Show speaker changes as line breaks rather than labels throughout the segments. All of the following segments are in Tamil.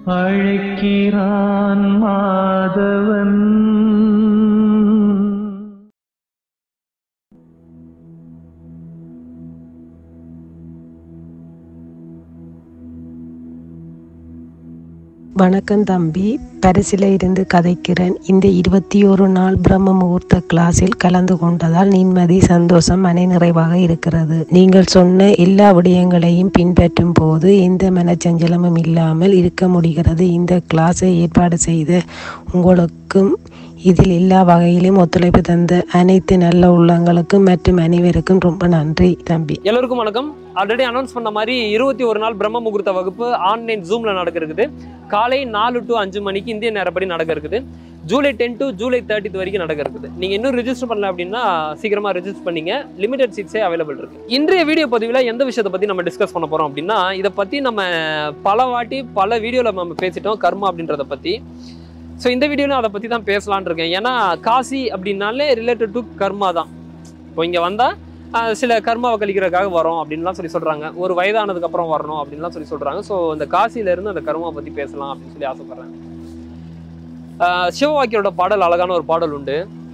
அழைக்கிறான் மாதவன்
வணக்கம் தம்பி பரிசில இருந்து கதைக்கிறேன் இந்த இருபத்தி ஒரு நாள் பிரம்ம முகூர்த்த கிளாஸில் கலந்து கொண்டதால் நிம்மதி சந்தோஷம் மன நிறைவாக இருக்கிறது நீங்கள் சொன்ன எல்லா விடயங்களையும் பின்பற்றும் போது எந்த மனச்சஞ்சலமும் இல்லாமல் இருக்க முடிகிறது இந்த கிளாஸை ஏற்பாடு செய்த உங்களுக்கும் இதில் எல்லா வகையிலும் ஒத்துழைப்பு தந்த அனைத்து நல்ல உள்ளங்களுக்கும் மற்றும் அனைவருக்கும் ரொம்ப நன்றி தம்பி
எல்லோருக்கும் வணக்கம் ஆல்ரெடி அனௌன்ஸ் பண்ண மாதிரி இருபத்தி ஒரு நாள் பிரம்ம முகூர்த்த வகுப்பு ஆன்லைன் ஜூம்ல நடக்க இருக்குது காலை நாலு டு அஞ்சு மணிக்கு இந்திய நேரப்படி நடக்க இருக்குது July ten to July thirtieth வரைக்கும் நடக்க இருக்குது நீங்க இன்னும் ரிஜிஸ்டர் பண்ணல அப்படின்னா சீக்கிரமா ரிஜிஸ்டர் பண்ணீங்க லிமிடெட் சீட்ஸே அவைலபிள் இருக்கு இன்றைய வீடியோ பதிவில் எந்த விஷயத்தை பத்தி நம்ம டிஸ்கஸ் பண்ண போறோம் அப்படின்னா இதை பத்தி நம்ம பல வாட்டி பல வீடியோல நம்ம பேசிட்டோம் கர்மா அப்படின்றத பத்தி ஸோ இந்த வீடியோவில் அதை பற்றி தான் பேசலாம்னு இருக்கேன் ஏன்னா காசி அப்படின்னாலே ரிலேட்டட் டு கர்மா தான் இப்போ இங்கே வந்தால் சில கர்மாவை கழிக்கிறதுக்காக வரோம் அப்படின்லாம் சொல்லி சொல்கிறாங்க ஒரு வயதானதுக்கு அப்புறம் வரணும் அப்படின்லாம் சொல்லி சொல்கிறாங்க ஸோ இந்த காசியிலேருந்து அந்த கர்மாவை பற்றி பேசலாம் அப்படின்னு சொல்லி ஆசைப்பட்றேன் சிவவாக்கியரோட பாடல் அழகான ஒரு பாடல் உண்டு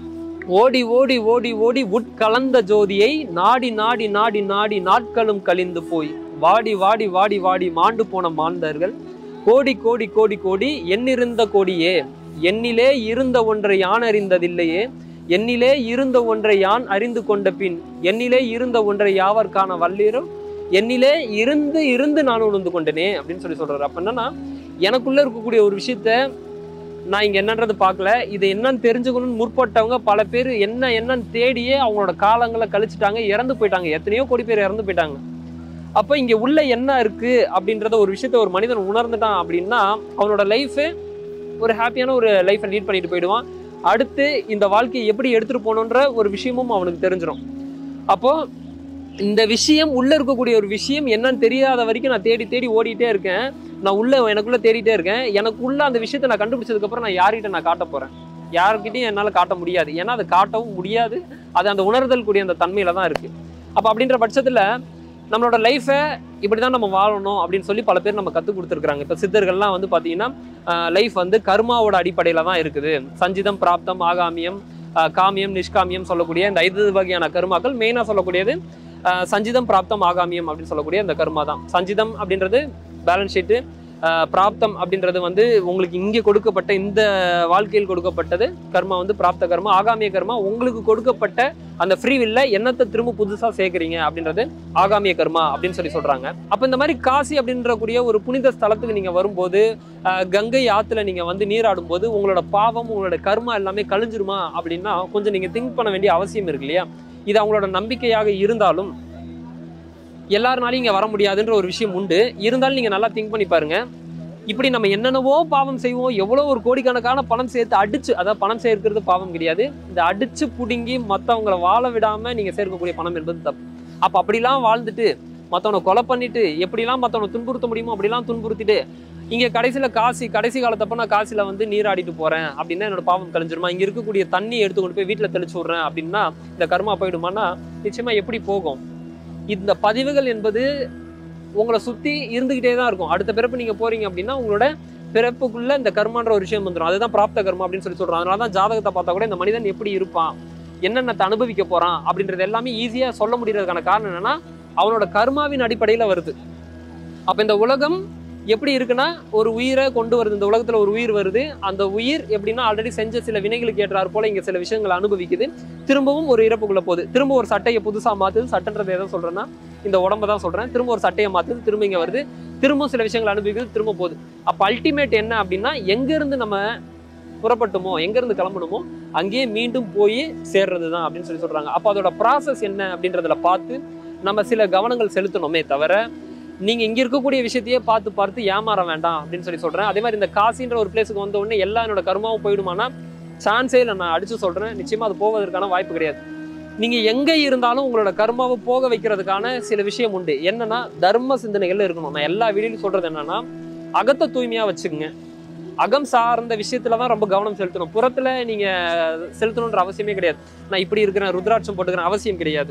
ஓடி ஓடி ஓடி ஓடி உட்கலந்த ஜோதியை நாடி நாடி நாடி நாடி நாட்களும் கழிந்து போய் வாடி வாடி வாடி வாடி மாண்டு போன மாந்தர்கள் கோடி கோடி கோடி கோடி எண்ணிருந்த கோடியே எண்ணிலே இருந்த ஒன்றை யான் அறிந்ததில்லையே எண்ணிலே இருந்த ஒன்றை யான் அறிந்து கொண்ட பின் எண்ணிலே இருந்த ஒன்றை யாவர்க்கான வல்லீரும் எண்ணிலே இருந்து இருந்து நான் உணர்ந்து கொண்டனே அப்படின்னு சொல்லி சொல்றாரு அப்ப என்னன்னா எனக்குள்ள இருக்கக்கூடிய ஒரு விஷயத்த நான் இங்க என்னன்றது பார்க்கல இது என்னன்னு தெரிஞ்சுக்கணும்னு முற்பட்டவங்க பல பேர் என்ன என்னன்னு தேடியே அவங்களோட காலங்களை கழிச்சிட்டாங்க இறந்து போயிட்டாங்க எத்தனையோ கோடி பேர் இறந்து போயிட்டாங்க அப்போ இங்க உள்ள என்ன இருக்கு அப்படின்றத ஒரு விஷயத்த ஒரு மனிதன் உணர்ந்துட்டான் அப்படின்னா அவனோட லைஃபு ஒரு ஹாப்பியான ஒரு லைஃப்பை லீட் பண்ணிட்டு போயிடுவான் அடுத்து இந்த வாழ்க்கையை எப்படி எடுத்துட்டு போகணுன்ற ஒரு விஷயமும் அவனுக்கு தெரிஞ்சிடும் அப்போ இந்த விஷயம் உள்ள இருக்கக்கூடிய ஒரு விஷயம் என்னன்னு தெரியாத வரைக்கும் நான் தேடி தேடி ஓடிட்டே இருக்கேன் நான் உள்ள எனக்குள்ள தேடிட்டே இருக்கேன் எனக்குள்ள அந்த விஷயத்தை நான் கண்டுபிடிச்சதுக்கு அப்புறம் நான் யார்கிட்ட நான் காட்ட போறேன் யாருக்கிட்டையும் என்னால காட்ட முடியாது ஏன்னா அது காட்டவும் முடியாது அது அந்த உணர்தல் கூடிய அந்த தன்மையில தான் இருக்கு அப்ப அப்படின்ற பட்சத்துல நம்மளோட லைஃபை இப்படி தான் நம்ம வாழணும் அப்படின்னு சொல்லி பல பேர் நம்ம கற்றுக் கொடுத்துருக்காங்க இப்போ சித்தர்கள்லாம் வந்து பார்த்தீங்கன்னா லைஃப் வந்து கர்மாவோட அடிப்படையில் தான் இருக்குது சஞ்சிதம் பிராப்தம் ஆகாமியம் ஆஹ் காமியம் நிஷ்காமியம் சொல்லக்கூடிய இந்த ஐந்து வகையான கர்மாக்கள் மெயினாக சொல்லக்கூடியது ஆஹ் சஞ்சிதம் பிராப்தம் ஆகாமியம் அப்படின்னு சொல்லக்கூடிய இந்த கர்மா தான் சஞ்சிதம் அப்படின்றது பேலன்ஸ் ஷீட்டு பிராப்தம் அப்படின்றது வந்து உங்களுக்கு இங்கே கொடுக்கப்பட்ட இந்த வாழ்க்கையில் கொடுக்கப்பட்டது கர்மா வந்து பிராப்த கர்மா ஆகாமிய கர்மா உங்களுக்கு கொடுக்கப்பட்ட அந்த ஃப்ரீ வில்ல என்னத்தை திரும்ப புதுசா சேர்க்குறீங்க அப்படின்றது ஆகாமிய கர்மா அப்படின்னு சொல்லி சொல்றாங்க அப்ப இந்த மாதிரி காசி அப்படின்ற கூடிய ஒரு புனித ஸ்தலத்துக்கு நீங்க வரும்போது அஹ், கங்கை ஆத்துல நீங்க வந்து நீராடும் போது உங்களோட பாவம் உங்களோட கர்மா எல்லாமே கழிஞ்சிருமா அப்படின்னா கொஞ்சம் நீங்க திங்க் பண்ண வேண்டிய அவசியம் இருக்கு இல்லையா இது அவங்களோட நம்பிக்கையாக இருந்தாலும் எல்லாருனாலையும் இங்க வர முடியாதுன்ற ஒரு விஷயம் உண்டு இருந்தாலும் நீங்க நல்லா திங்க் பண்ணி பாருங்க இப்படி நம்ம என்னென்னவோ பாவம் செய்வோம் எவ்வளோ ஒரு கோடிக்கணக்கான பணம் சேர்த்து அடிச்சு அதாவது பணம் சேர்க்கிறது பாவம் கிடையாது இந்த அடிச்சு புடுங்கி மற்றவங்களை வாழ விடாம நீங்க சேர்க்கக்கூடிய பணம் என்பது தப்பு அப்ப அப்படிலாம் வாழ்ந்துட்டு மற்றவனை கொலை பண்ணிட்டு எப்படிலாம் மற்றவனை துன்புறுத்த முடியுமோ அப்படிலாம் துன்புறுத்திட்டு இங்க கடைசியில காசி கடைசி காலத்தப்ப நான் காசில வந்து நீராடிட்டு போறேன் அப்படின்னா என்னோட பாவம் கழிஞ்சிருமா இங்க இருக்கக்கூடிய தண்ணி எடுத்து கொண்டு போய் வீட்டுல தெளிச்சு விடுறேன் அப்படின்னா இந்த கர்மா போயிடுமான்னா நிச்சயமா எப்படி போகும் இந்த பதிவுகள் என்பது உங்களை சுத்தி இருந்துகிட்டே தான் இருக்கும் அடுத்த பிறப்பு நீங்க போறீங்க அப்படின்னா உங்களோட பிறப்புக்குள்ள இந்த கர்மான்ற ஒரு விஷயம் வந்துடும் அதுதான் பிராப்த கர்மா அப்படின்னு சொல்லி சொல்றோம் அதனால தான் ஜாதகத்தை பார்த்தா கூட இந்த மனிதன் எப்படி இருப்பான் என்னென்னத்தை அனுபவிக்க போறான் அப்படின்றது எல்லாமே ஈஸியா சொல்ல முடியறதுக்கான காரணம் என்னன்னா அவனோட கர்மாவின் அடிப்படையில வருது அப்ப இந்த உலகம் எப்படி இருக்குன்னா ஒரு உயிரை கொண்டு வருது இந்த உலகத்துல ஒரு உயிர் வருது அந்த உயிர் எப்படின்னா ஆல்ரெடி செஞ்ச சில வினைகளுக்கு ஏற்றாறு போல இங்க சில விஷயங்களை அனுபவிக்குது திரும்பவும் ஒரு இறப்புக்குள்ள போகுது திரும்ப ஒரு சட்டையை புதுசா மாத்துது சட்டன்றது எதை சொல்றேன்னா இந்த உடம்ப தான் சொல்றேன் திரும்ப ஒரு சட்டையை மாத்துது திரும்ப இங்க வருது திரும்ப சில விஷயங்கள் அனுபவிக்குது திரும்ப போகுது அப்ப அல்டிமேட் என்ன அப்படின்னா எங்க இருந்து நம்ம புறப்பட்டுமோ எங்க இருந்து கிளம்பணுமோ அங்கேயே மீண்டும் போய் சேர்றது தான் அப்படின்னு சொல்லி சொல்றாங்க அப்ப அதோட ப்ராசஸ் என்ன அப்படின்றதுல பார்த்து நம்ம சில கவனங்கள் செலுத்தணுமே தவிர நீங்க இங்க இருக்கக்கூடிய விஷயத்தையே பார்த்து பார்த்து ஏமாற வேண்டாம் அப்படின்னு சொல்லி சொல்றேன் அதே மாதிரி இந்த காசின்ற ஒரு பிளேஸுக்கு வந்த உடனே எல்லா என்னோட கர்மாவும் போயிடுமானா சான்ஸே இல்லை நான் அடிச்சு சொல்றேன் நிச்சயமா அது போவதற்கான வாய்ப்பு கிடையாது நீங்க எங்க இருந்தாலும் உங்களோட கர்மாவை போக வைக்கிறதுக்கான சில விஷயம் உண்டு என்னன்னா தர்ம சிந்தனைகள் இருக்கணும் நான் எல்லா வீடியோலையும் சொல்றது என்னன்னா அகத்தை தூய்மையா வச்சுக்கோங்க அகம் சார்ந்த விஷயத்துல தான் ரொம்ப கவனம் செலுத்தணும் புறத்துல நீங்க செலுத்தணுன்ற அவசியமே கிடையாது நான் இப்படி இருக்கிறேன் ருத்ராட்சம் போட்டுக்கிறேன் அவசியம் கிடையாது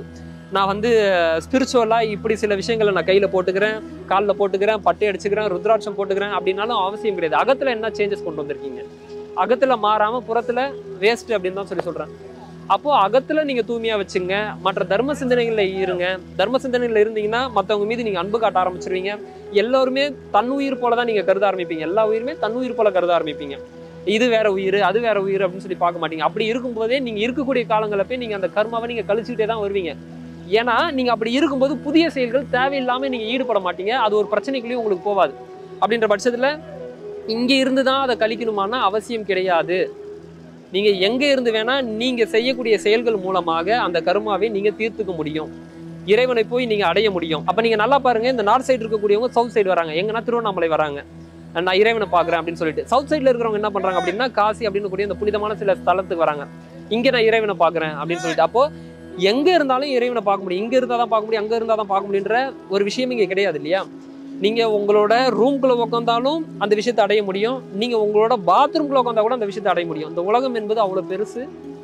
நான் வந்து ஸ்பிரிச்சுவலாக இப்படி சில விஷயங்களை நான் கையில் போட்டுக்கிறேன் காலில் போட்டுக்கிறேன் பட்டை அடிச்சுக்கிறேன் ருத்ராட்சம் போட்டுக்கிறேன் அப்படின்னாலும் அவசியம் கிடையாது அகத்தில் என்ன சேஞ்சஸ் கொண்டு வந்திருக்கீங்க அகத்தில் மாறாமல் புறத்தில் வேஸ்ட் அப்படின்னு தான் சொல்லி சொல்கிறேன் அப்போ அகத்துல நீங்க தூய்மையா வச்சுங்க மற்ற தர்ம சிந்தனைகள்ல இருங்க தர்ம சிந்தனைகள்ல இருந்தீங்கன்னா மத்தவங்க மீது நீங்க அன்பு காட்ட ஆரம்பிச்சிருவீங்க எல்லாருமே தன்னுயிர் போல தான் நீங்க கருத ஆரம்பிப்பீங்க எல்லா உயிருமே தன்னுயிர் போல கருத ஆரம்பிப்பீங்க இது வேற உயிர் அது வேற உயிர் அப்படின்னு சொல்லி பார்க்க மாட்டீங்க அப்படி இருக்கும்போதே நீங்க இருக்கக்கூடிய காலங்களை போய் நீங்க அந்த கர்மாவை நீங்க கழிச்சுக்கிட்டே தான் வருவீங்க ஏன்னா நீங்க அப்படி இருக்கும்போது புதிய செயல்கள் தேவையில்லாம நீங்க ஈடுபட மாட்டீங்க அது ஒரு பிரச்சனைக்குள்ளேயும் உங்களுக்கு போகாது அப்படின்ற பட்சத்துல இங்க இருந்து தான் அதை கழிக்கணுமான அவசியம் கிடையாது நீங்க எங்க இருந்து வேணா நீங்க செய்யக்கூடிய செயல்கள் மூலமாக அந்த கர்மாவை நீங்க தீர்த்துக்க முடியும் இறைவனை போய் நீங்க அடைய முடியும் அப்ப நீங்க நல்லா பாருங்க இந்த நார்த் சைடு இருக்கக்கூடியவங்க சவுத் சைடு வராங்க எங்கன்னா திருவண்ணாமலை வராங்க நான் இறைவனை பாக்குறேன் அப்படின்னு சொல்லிட்டு சவுத் சைடுல இருக்கிறவங்க என்ன பண்றாங்க அப்படின்னா காசி அப்படின்னு கூடிய இந்த புனிதமான சில ஸ்தலத்துக்கு வராங்க இங்க நான் இறைவனை பாக்குறேன் அப்படின்னு சொல்லிட்டு அப்போ எங்க இருந்தாலும் இறைவனை பார்க்க முடியும் இங்க இருந்தா தான் பார்க்க முடியும் அங்க இருந்தா தான் பார்க்க முடியுன்ற ஒரு விஷயம் இங்க கிடையாது இல்லையா நீங்க உங்களோட ரூம்குள்ள உட்காந்தாலும் அந்த விஷயத்தை அடைய முடியும் நீங்க உங்களோட பாத்ரூம்குள்ள உட்காந்தா கூட அந்த விஷயத்தை அடைய முடியும் இந்த உலகம் என்பது அவ்வளவு பெருசு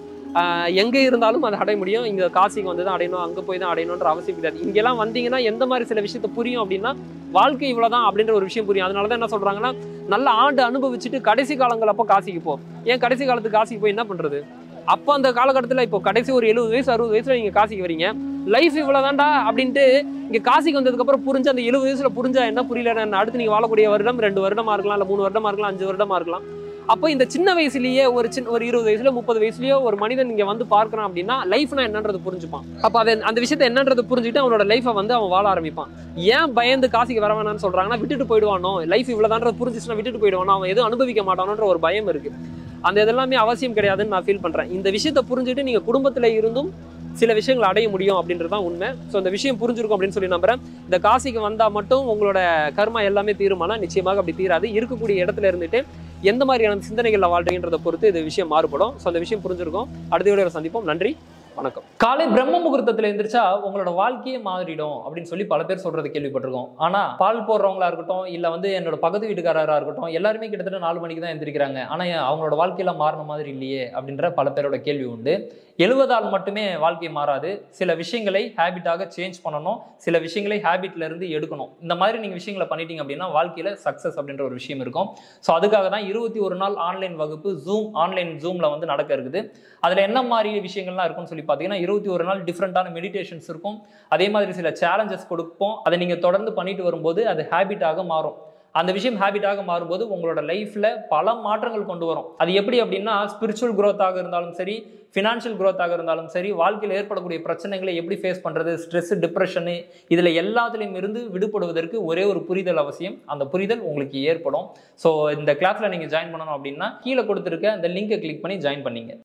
ஆஹ் எங்க இருந்தாலும் அதை அடைய முடியும் இங்க காசிக்கு வந்து தான் அடையணும் அங்க போய் தான் அடையணுன்ற அவசியம் கிடையாது இங்கெல்லாம் வந்தீங்கன்னா எந்த மாதிரி சில விஷயத்த புரியும் அப்படின்னா வாழ்க்கை இவ்வளவுதான் அப்படின்ற ஒரு விஷயம் புரியும் அதனாலதான் என்ன சொல்றாங்கன்னா நல்ல ஆண்டு அனுபவிச்சுட்டு கடைசி காலங்கள் அப்போ காசிக்கு போ ஏன் கடைசி காலத்துக்கு காசிக்கு போய் என்ன பண்றது அப்போ அந்த காலகட்டத்தில் இப்போ கடைசி ஒரு எழுபது வயசு அறுபது வயசுல நீங்க காசிக்கு வரீங்க லைஃப் இவ்வளவுதான்டா அப்படின்ட்டு இங்க காசிக்கு வந்ததுக்கு அப்புறம் புரிஞ்சு அந்த எழுபது வயசுல புரிஞ்சா என்ன புரியல என்ன அடுத்து நீங்க வாழக்கூடிய வருடம் ரெண்டு வருடமா இருக்கலாம் இல்ல மூணு வருடமா இருக்கலாம் அஞ்சு வருடமா இருக்கலாம் அப்போ இந்த சின்ன வயசுலயே ஒரு சின்ன ஒரு இருபது வயசுல முப்பது வயசுலயோ ஒரு மனிதன் இங்க வந்து பார்க்கறான் அப்படின்னா லைஃப்னா என்னன்றது புரிஞ்சுப்பான் அப்ப அதை அந்த விஷயத்தை என்னன்றது புரிஞ்சுட்டு அவனோட லைஃபை வந்து அவன் வாழ ஆரம்பிப்பான் ஏன் பயந்து காசிக்கு வர வேணாம்னு சொல்றாங்கன்னா விட்டுட்டு போயிடுவானோ லைஃப் இவ்வளவுதான்றது புரிஞ்சுச்சுன்னா விட்டுட்டு போயிடுவானோ அவன் எதுவும் அனுபவிக்க மாட்டானோன்ற ஒரு பயம் இருக்கு அந்த இதெல்லாமே அவசியம் கிடையாதுன்னு நான் ஃபீல் பண்றேன் இந்த விஷயத்தை புரிஞ்சுட்டு நீங்க குடும்பத்துல இருந்தும் சில விஷயங்களை அடைய முடியும் அப்படின்றது தான் உண்மை ஸோ இந்த விஷயம் புரிஞ்சிருக்கும் அப்படின்னு சொல்லி நம்புறேன் இந்த காசிக்கு வந்தா மட்டும் உங்களோட கர்மா எல்லாமே தீருமானா நிச்சயமாக அப்படி தீராது இருக்கக்கூடிய இடத்துல இருந்துட்டு எந்த மாதிரியான சிந்தனைகளில் வாழ்றீங்கன்றதை பொறுத்து இது விஷயம் மாறுபடும் ஸோ அந்த விஷயம் புரிஞ்சிருக்கும் அடுத்த வீடியோவில் சந்திப்போம் நன்றி வணக்கம்
காலை பிரம்ம முகூர்த்தத்துல எந்திரிச்சா உங்களோட வாழ்க்கையே மாறிடும் அப்படின்னு சொல்லி பல பேர் சொல்றது கேள்விப்பட்டிருக்கோம் ஆனா பால் போடுறவங்களா இருக்கட்டும் இல்ல வந்து என்னோட பக்கத்து வீட்டுக்காரரா இருக்கட்டும் எல்லாருமே கிட்டத்தட்ட நாலு மணிக்கு தான் எந்திரிக்கிறாங்க ஆனா ஏன் அவங்களோட வாழ்க்கையில மாறின மாதிரி இல்லையே அப்படின்ற பல பேரோட கேள்வி உண்டு எழுவதால் மட்டுமே வாழ்க்கை மாறாது சில விஷயங்களை ஹேபிட்டாக சேஞ்ச் பண்ணணும் சில விஷயங்களை ஹேபிட்ல இருந்து எடுக்கணும் இந்த மாதிரி நீங்க விஷயங்களை பண்ணிட்டீங்க அப்படின்னா வாழ்க்கையில சக்சஸ் அப்படின்ற ஒரு விஷயம் இருக்கும் ஸோ அதுக்காக தான் இருபத்தி ஒரு நாள் ஆன்லைன் வகுப்பு ஜூம் ஆன்லைன் ஜூம்ல வந்து நடக்க இருக்குது அதுல என்ன மாதிரி விஷயங்கள்லாம் இருக்கும்னு சொல்லி பார்த்தீங்கன்னா இருபத்தி ஒரு நாள் டிஃப்ரெண்டான மெடிடேஷன்ஸ் இருக்கும் அதே மாதிரி சில சேலஞ்சஸ் கொடுப்போம் அதை நீங்க தொடர்ந்து பண்ணிட்டு வரும்போது அது ஹேபிட்டாக மாறும் அந்த விஷயம் ஹேபிட்டாக மாறும்போது உங்களோட லைஃப்ல பல மாற்றங்கள் கொண்டு வரும் அது எப்படி அப்படின்னா ஸ்பிரிச்சுவல் growth-ஆக இருந்தாலும் சரி ஃபினான்ஷியல் growth-ஆக இருந்தாலும் சரி வாழ்க்கையில் ஏற்படக்கூடிய பிரச்சனைகளை எப்படி ஃபேஸ் பண்றது ஸ்ட்ரெஸ் டிப்ரெஷனு இதுல எல்லாத்துலேயும் இருந்து விடுபடுவதற்கு ஒரே ஒரு புரிதல் அவசியம் அந்த புரிதல் உங்களுக்கு ஏற்படும் ஸோ இந்த கிளாஸ்ல நீங்க ஜாயின் பண்ணணும் அப்படின்னா கீழே கொடுத்துருக்க அந்த லிங்கை கிளிக் பண்ணி ஜாயின் பண்ணீங்க